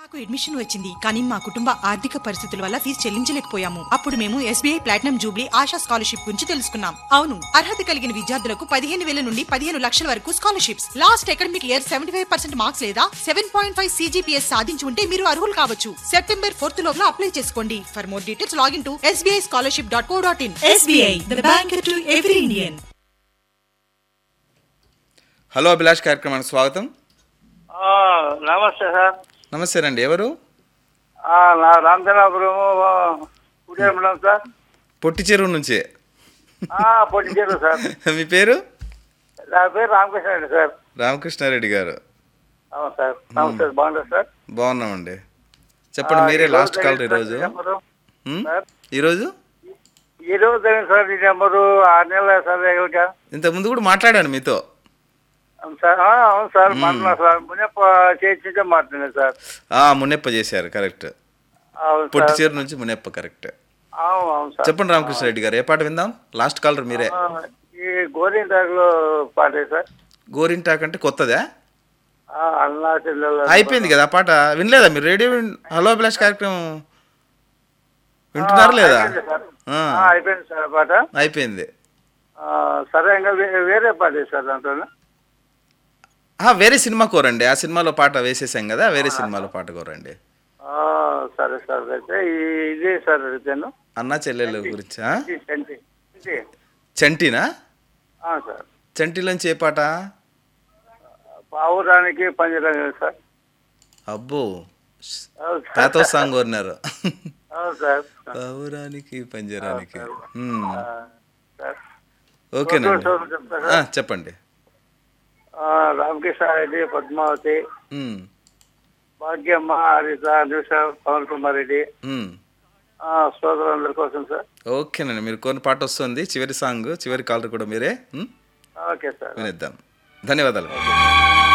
నాకు అడ్మిషన్ వచ్చింది కానీ మా కుటుంబ ఆర్థిక పరిస్థితుల వల్ల ఫీజు చెల్లించలేకపోయాము అప్పుడు మేము SBI platinum jubilee Asha scholarship గురించి తెలుసుకున్నాం అవును అర్హత కలిగిన విద్యార్థులకు పదిహేను వేల నుండి పదిహేను లక్షల వరకు scholarships last academic year seventy five percent marks లేదా సెవెన్ పాయింట్ ఫైవ్ సీజీపీఎస్ సాధించి ఉంటే మీరు అర్హులు కావచ్చు సెప్టెంబర్ ఫోర్త్ లోపల అప్లై చేసుకోండి for more details login to SBI scholarship dot co dot in SBI the bank to every Indian hello Abhilash కార్యక్రమానికి స్వాగతం ఆ, నమస్తే సార్ నమస్తే అండి ఎవరు ఆ, నా రామచంద్రాపురం కుటీరం సార్ పొట్టి చెరువు నుంచే ఆ, పొట్టిచేరు సార్ మీ పేరు నా పేరు రామకృష్ణ రెడ్డి సార్ రామకృష్ణారెడ్డి గారు అవును సార్ నమస్తే బాగుంటుంది సార్ బాగున్నామండి చెప్పండి ఆ, మీరే ఈ రోజు లాస్ట్ కాల్ జరిగింది ఈరోజు సార్ ఈ నెంబరు. ఉమ్? సార్ ఈరోజు ఈ రోజు జరిగింది సార్ ఈ నెంబరు ఆరు నెలల సార్ రేగులుగా ఇంతకు ముందు కూడా మాట్లాడాను మీతో అవును సార్ ఆ, అవును సార్ మన సార్ మునప్ప చేయించుంటే మాట్లాడింది సార్ ఆ మునెప్ప చేశారు కరెక్ట్ అవును పొట్టి సార్ చెరువు నుంచి మునెప్ప కరెక్ట్ అవును అవును సార్ చెప్పండి రామకృష్ణారెడ్డి గారు ఏ పాట విందాం లాస్ట్ కాలర్ మీరే ఆ, ఈ గోరింటాకులో పాటే సార్ గోరింటాక్ అంటే కొత్తదా ఆ, అన్నా చెల్లెల అయిపోయింది కదా ఆ పాట వినలేదా మీరు రేడియో విన్- హలో అభిలాష్ కార్యక్రమం వింటున్నారా లేదా అయిపోయింది సార్. ఆ, ఆ, అయిపోయింది సార్ ఆ పాట అయిపోయింది ఆ, సరే ఇంకా వే- వేరే పాట సార్ దాంట్లో ఆ, వేరే సినిమా కోరండి ఆ సినిమాలో పాట వేసేసాం కదా వేరే సినిమాలో పాట కోరండి సరే సార్ అయితే ఈ- ఇదే సార్ అడిగాను అన్న చెల్లెళ్ళ గురించి ఆ? ఇది చంటి. ఇది. చంటినా ఆ, సార్ చంటిలోంచి ఏ పాట పావురానికి పంజరం సార్ అబ్బో అవును సార్. తాతో సాంగ్ కోరినారు అవును సార్ పౌరానికి పంజరానికి మ్మ్. ఆ, సార్ ఓకేనండి చూడండి చెప్తా ఆ, సార్. చెప్పండి ఆ, రామకృష్ణారెడ్డి పద్మావతి మ్మ్. భాగ్యమ్మ హరిత అనుష పవన్ కుమార్ రెడ్డి మ్మ్. ఆ, సోదరులందరి కోసం సార్ ఓకేనండి మీరు కొన్ని పాట వస్తుంది చివరి సాంగ్ చివరి కాలర్ కూడా మీరే మ్మ్? ఓకే సార్ వినిద్దాం ధన్యవాదాలు